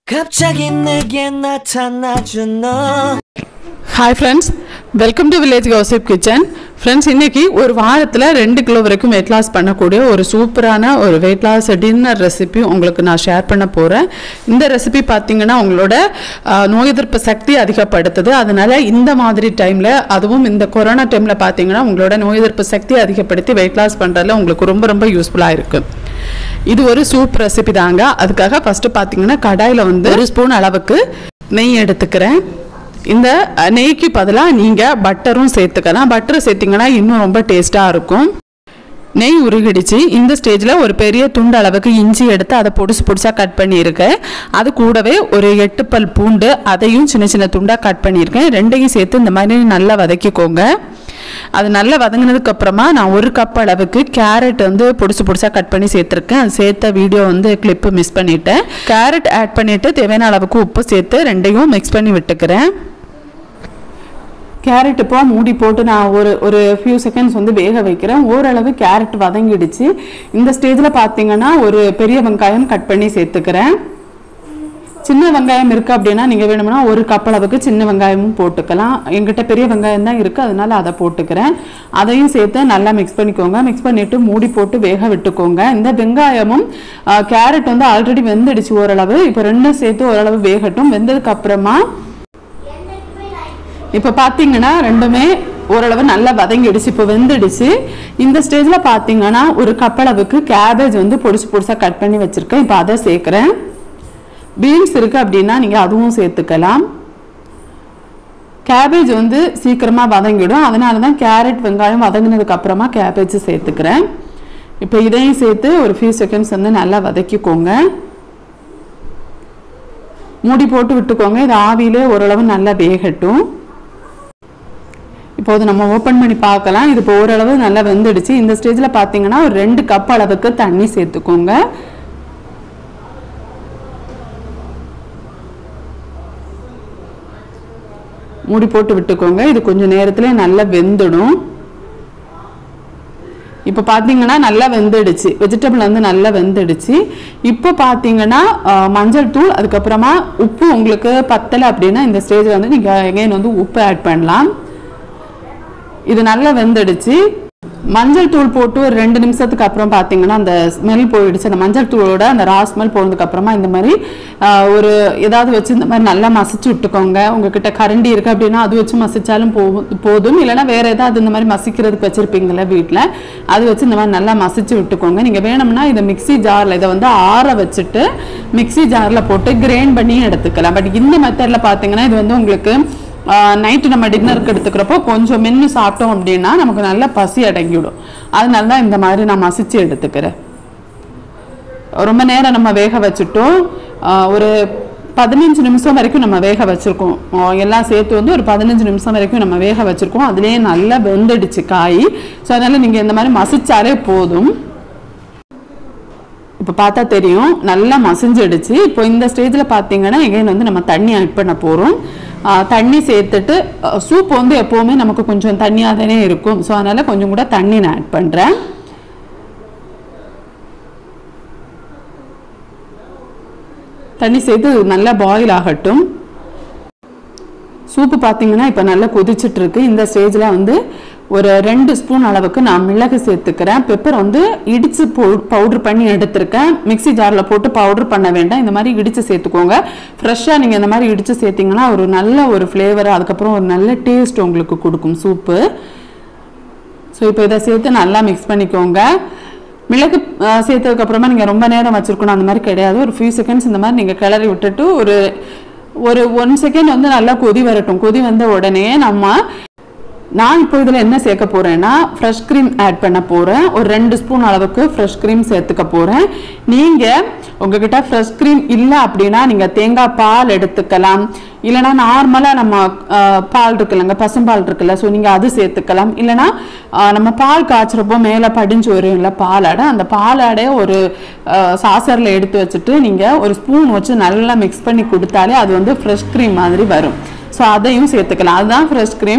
갑자기 내게 나타나준 너 hi friends welcome to village கௌசிப் kitchen friends இன்னைக்கு ஒரு வாரத்தில் ரெண்டு கிலோ வரைக்கும் வெயிட் லாஸ் பண்ணக்கூடிய ஒரு சூப்பரான ஒரு வெயிட் லாஸ் டின்னர் ரெசிபி உங்களுக்கு நான் ஷேர் பண்ண போகிறேன் இந்த ரெசிபி பார்த்தீங்கன்னா உங்களோட ஆஹ், நோய் எதிர்ப்பு சக்தி அதிகப்படுத்துது அதனால இந்த மாதிரி டைமில் அதுவும் இந்த கொரோனா டைமில் பார்த்தீங்கன்னா உங்களோட நோய் எதிர்ப்பு சக்தி அதிகப்படுத்தி வெயிட் லாஸ் பண்ணுறதுல உங்களுக்கு ரொம்ப ரொம்ப யூஸ்ஃபுல்லாக இருக்கும் இது ஒரு சூப் ரெசிபி தாங்க அதுக்காக ஃபஸ்ட்டு பார்த்தீங்கன்னா கடாயில் வந்து ஒரு ஸ்பூன் அளவுக்கு நெய் எடுத்துக்கிறேன் இந்த அஹ், நெய்க்கு பதிலாக நீங்கள் பட்டரும் சேர்த்துக்கலாம் பட்டர் சேர்த்திங்கன்னா இன்னும் ரொம்ப டேஸ்ட்டாக இருக்கும் நெய் உருகிடுச்சு இந்த ஸ்டேஜில் ஒரு பெரிய துண்டு அளவுக்கு இஞ்சி எடுத்து அதை பொடிசு பொடிசாக கட் பண்ணியிருக்கேன் அது கூடவே ஒரு எட்டு பல் பூண்டு அதையும் சின்ன சின்ன துண்டாக கட் பண்ணியிருக்கேன் ரெண்டையும் சேர்த்து இந்த மாதிரி நல்லா வதக்கிக்கோங்க அது நல்லா வதங்கினதுக்கு அப்புறமா நான் ஒரு கப் அளவுக்கு கேரட் வந்து பொடிசு பொடிசாக கட் பண்ணி சேர்த்துருக்கேன் அது சேர்த்த வீடியோ வந்து கிளிப்பு மிஸ் பண்ணிட்டேன் கேரட் ஆட் பண்ணிவிட்டு தேவையான அளவுக்கு உப்பு சேர்த்து ரெண்டையும் மிக்ஸ் பண்ணி விட்டுக்கிறேன் கேரட் இப்போ மூடி போட்டு நான் ஒரு ஒரு ஃபியூ செகண்ட்ஸ் வந்து வேக வைக்கிறேன் ஓரளவு கேரட் வதங்கிடுச்சு இந்த ஸ்டேஜில் பார்த்தீங்கன்னா ஒரு பெரிய வெங்காயம் கட் பண்ணி சேர்த்துக்கிறேன் சின்ன வெங்காயம் இருக்குது அப்படின்னா நீங்கள் வேணும்னா ஒரு கப் அளவுக்கு சின்ன வெங்காயமும் போட்டுக்கலாம் எங்கிட்ட பெரிய வெங்காயம் தான் இருக்குது அதனால அதை போட்டுக்கிறேன் அதையும் சேர்த்து நல்லா மிக்ஸ் பண்ணிக்கோங்க மிக்ஸ் பண்ணிவிட்டு மூடி போட்டு வேக விட்டுக்கோங்க இந்த வெங்காயமும் கேரட் வந்து ஆல்ரெடி வெந்துடுச்சு ஓரளவு இப்போ ரெண்டும் சேர்த்து ஓரளவு வேகட்டும் வெந்ததுக்கு அப்புறமா இப்போ பார்த்தீங்கன்னா ரெண்டுமே ஓரளவு நல்லா வதங்கிடுச்சு இப்போ வெந்துடுச்சு இந்த ஸ்டேஜில் பார்த்தீங்கன்னா ஒரு கப் அளவுக்கு கேபேஜ் வந்து பொடிசு பொடிசாக கட் பண்ணி வச்சுருக்கேன் இப்போ அதை சேர்க்குறேன் பீன்ஸ் இருக்குது அப்படின்னா நீங்கள் அதுவும் சேர்த்துக்கலாம் கேபேஜ் வந்து சீக்கிரமாக வதங்கிடும் அதனால தான் கேரட் வெங்காயம் வதங்கினதுக்கு அப்புறமா கேபேஜ் சேர்த்துக்கிறேன் இப்போ இதையும் சேர்த்து ஒரு ஃபியூ செகண்ட்ஸ் வந்து நல்லா வதக்கிக்கோங்க மூடி போட்டு விட்டுக்கோங்க இது ஆவியிலே ஓரளவு நல்லா வேகட்டும் இப்போது நம்ம ஓப்பன் பண்ணி பார்க்கலாம் இது இப்போ ஓரளவு நல்லா வெந்துடுச்சு இந்த ஸ்டேஜில் பார்த்தீங்கன்னா ஒரு ரெண்டு கப் அளவுக்கு தண்ணி சேர்த்துக்கோங்க மூடி போட்டு விட்டுக்கோங்க இது கொஞ்சம் நேரத்துல நல்லா வெந்துடும் இப்போ பார்த்தீங்கன்னா நல்லா வெந்துடுச்சு வெஜிடபிள் வந்து நல்லா வெந்துடுச்சு இப்போ பார்த்தீங்கன்னா அஹ், மஞ்சள் தூள் அதுக்கப்புறமா உப்பு உங்களுக்கு பத்தலை அப்படின்னா இந்த ஸ்டேஜில் வந்து நீங்கள் எகைன் வந்து உப்பு ஆட் பண்ணலாம் இது நல்லா வெந்துடுச்சு மஞ்சள் தூள் போட்டு ஒரு ரெண்டு நிமிஷத்துக்கு அப்புறம் பார்த்தீங்கன்னா அந்த ஸ்மெல் போயிடுச்சு அந்த மஞ்சள் தூளோட அந்த ரா ஸ்மெல் போனதுக்கு அப்புறமா இந்த மாதிரி ஆஹ், ஒரு ஏதாவது வச்சு இந்த மாதிரி நல்லா மசிச்சு விட்டுக்கோங்க உங்ககிட்ட கரண்டி இருக்கு அப்படின்னா அது வச்சு மசிச்சாலும் போதும் போதும் இல்லைன்னா வேற ஏதாவது இந்த மாதிரி மசிக்கிறதுக்கு வச்சிருப்பீங்களா வீட்டில் அது வச்சு இந்த மாதிரி நல்லா மசிச்சு விட்டுக்கோங்க நீங்க வேணும்னா இதை மிக்ஸி ஜாரில் இதை வந்து ஆற வச்சுட்டு மிக்ஸி ஜாரில் போட்டு கிரைண்ட் பண்ணி எடுத்துக்கலாம் பட் இந்த மெத்தடில் பார்த்தீங்கன்னா இது வந்து உங்களுக்கு நைட்டு நம்ம டின்னருக்கு எடுத்துக்கிறப்போ கொஞ்சம் மென்று சாப்பிட்டோம் அப்படின்னா நமக்கு நல்லா பசி அடங்கிவிடும் அதனால தான் இந்த மாதிரி நான் மசிச்சு எடுத்துக்கிறேன் ரொம்ப நேரம் நம்ம வேக வச்சுட்டோம் ஆஹ் ஒரு பதினஞ்சு நிமிஷம் வரைக்கும் நம்ம வேக வச்சுருக்கோம் ஆஹ் எல்லாம் சேர்த்து வந்து ஒரு பதினஞ்சு நிமிஷம் வரைக்கும் நம்ம வேக வச்சுருக்கோம் அதுலேயே நல்லா வெந்துடுச்சு காய் ஸோ அதனால் நீங்கள் இந்த மாதிரி மசிச்சாலே போதும் இப்போ பார்த்தா தெரியும் நல்லா மசிஞ்சிடுச்சு இப்போ இந்த ஸ்டேஜில் பார்த்தீங்கன்னா எகைன் வந்து நம்ம தண்ணி ஆட் பண்ண போகிறோம் தண்ணி சேர்த்துட்டு சூப் வந்து எப்போவுமே நமக்கு கொஞ்சம் தண்ணியாக தானே இருக்கும் ஸோ அதனால் கொஞ்சம் கூட தண்ணி நான் ஆட் பண்ணுறேன் தண்ணி சேர்த்து நல்லா பாயில் ஆகட்டும் சூப்பு பார்த்தீங்கன்னா இப்போ நல்லா கொதிச்சிட்டு இருக்கு இந்த ஸ்டேஜில் வந்து ஒரு ரெண்டு ஸ்பூன் அளவுக்கு நான் மிளகு சேர்த்துக்கிறேன் பெப்பர் வந்து இடித்து பவுடர் பண்ணி எடுத்திருக்கேன் மிக்ஸி ஜாரில் போட்டு பவுடர் பண்ண வேண்டாம் இந்த மாதிரி இடித்து சேர்த்துக்கோங்க ஃப்ரெஷ்ஷாக நீங்கள் இந்த மாதிரி இடித்து சேர்த்திங்கன்னா ஒரு நல்ல ஒரு ஃப்ளேவர் அதுக்கப்புறம் ஒரு நல்ல டேஸ்ட் உங்களுக்கு கொடுக்கும் சூப்பு ஸோ இப்போ இதை சேர்த்து நல்லா மிக்ஸ் பண்ணிக்கோங்க மிளகு அஹ், சேர்த்ததுக்கு அப்புறமா நீங்கள் ரொம்ப நேரம் வச்சிருக்கணும் அந்த மாதிரி கிடையாது ஒரு ஃபியூ செகண்ட்ஸ் இந்த மாதிரி நீங்கள் கிளறி விட்டுட்டு ஒரு ஒரு ஒன் செகண்ட் வந்து நல்லா கொதி வரட்டும் கொதி வந்த உடனே நம்ம நான் இப்போ இதில் என்ன சேர்க்க போகிறேன்னா ஃப்ரெஷ் க்ரீம் ஆட் பண்ண போகிறேன் ஒரு ரெண்டு ஸ்பூன் அளவுக்கு ஃப்ரெஷ் க்ரீம் சேர்த்துக்க போகிறேன் நீங்கள் உங்ககிட்ட ஃப்ரெஷ் க்ரீம் இல்லை அப்படின்னா நீங்கள் தேங்காய் பால் எடுத்துக்கலாம் இல்லைனா நார்மலாக நம்ம ஆஹ், பால் இருக்குல்லங்க பசும்பால் இருக்குல்ல ஸோ நீங்கள் அது சேர்த்துக்கலாம் இல்லைனா ஆஹ், நம்ம பால் காய்ச்சறப்போ மேலே படிஞ்சு வரும்ல பாலாடை அந்த பாலாடை ஒரு சாசரில் எடுத்து வச்சுட்டு நீங்கள் ஒரு ஸ்பூன் வச்சு நல்லா மிக்ஸ் பண்ணி கொடுத்தாலே அது வந்து ஃப்ரெஷ் க்ரீம் மாதிரி வரும் ஸோ அதையும் சேர்த்துக்கலாம் அதுதான் ஃப்ரெஷ் க்ரீம்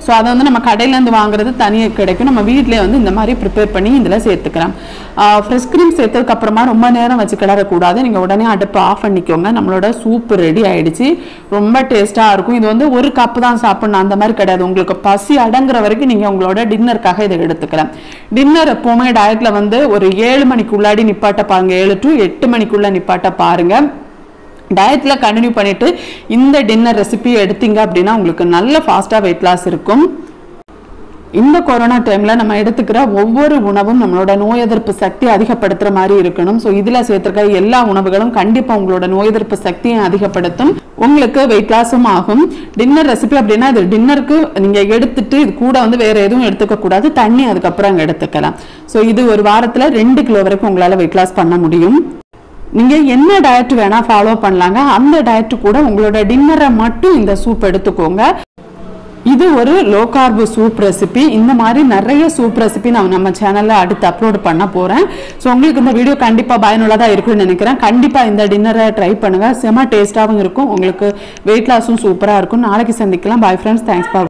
ஸோ அதை வந்து நம்ம கடையிலேருந்து வாங்குறது தனியாக கிடைக்கும் நம்ம வீட்டிலே வந்து இந்த மாதிரி ப்ரிப்பேர் பண்ணி இதில் சேர்த்துக்கலாம் ஃப்ரெஷ் க்ரீம் சேர்த்ததுக்கு அப்புறமா ரொம்ப நேரம் வச்சு கிளறக்கூடாது நீங்கள் உடனே அடுப்பு ஆஃப் பண்ணிக்கோங்க நம்மளோட சூப் ரெடி ஆயிடுச்சு ரொம்ப டேஸ்ட்டாக இருக்கும் இது வந்து ஒரு கப்பு தான் சாப்பிடணும் அந்த மாதிரி கிடையாது உங்களுக்கு பசி அடங்குற வரைக்கும் நீங்கள் உங்களோட டின்னருக்காக இதை எடுத்துக்கலாம் டின்னர் எப்போவுமே டயட்டில் வந்து ஒரு ஏழு மணிக்குள்ளாடி நிப்பாட்ட பாருங்க ஏழு டு எட்டு மணிக்குள்ள நிப்பாட்ட பாருங்க டயட்டில் கண்டினியூ பண்ணிட்டு இந்த டின்னர் ரெசிபி எடுத்தீங்க அப்படின்னா உங்களுக்கு நல்ல ஃபாஸ்ட்டாக வெயிட் லாஸ் இருக்கும் இந்த கொரோனா டைமில் நம்ம எடுத்துக்கிற ஒவ்வொரு உணவும் நம்மளோட நோய் எதிர்ப்பு சக்தி அதிகப்படுத்துகிற மாதிரி இருக்கணும் ஸோ இதில் சேர்த்துருக்க எல்லா உணவுகளும் கண்டிப்பாக உங்களோட நோய் எதிர்ப்பு சக்தியை அதிகப்படுத்தும் உங்களுக்கு வெயிட் லாஸும் ஆகும் டின்னர் ரெசிபி அப்படின்னா இது டின்னருக்கு நீங்கள் எடுத்துட்டு இது கூட வந்து வேற எதுவும் எடுத்துக்க கூடாது தண்ணி அதுக்கப்புறம் அங்கே எடுத்துக்கலாம் ஸோ இது ஒரு வாரத்தில் ரெண்டு கிலோ வரைக்கும் உங்களால் வெயிட் லாஸ் பண்ண முடியும் நீங்க என்ன டயட் வேணா ஃபாலோ பண்ணலாங்க அந்த டயட் கூட உங்களோட டின்னரை மட்டும் இந்த சூப் எடுத்துக்கோங்க இது ஒரு லோ கார்பு சூப் ரெசிபி இந்த மாதிரி நிறைய சூப் ரெசிபி நான் நம்ம சேனல்ல அடுத்து அப்லோட் பண்ண போறேன் ஸோ உங்களுக்கு இந்த வீடியோ கண்டிப்பா பயனுள்ளதா இருக்கும்னு நினைக்கிறேன் கண்டிப்பா இந்த டின்னரை ட்ரை பண்ணுங்க செம டேஸ்டாகவும் இருக்கும் உங்களுக்கு வெயிட் லாஸும் சூப்பரா இருக்கும் நாளைக்கு சந்திக்கலாம் பாய் ஃப்ரெண்ட்ஸ் தேங்க்ஸ் ஃபார்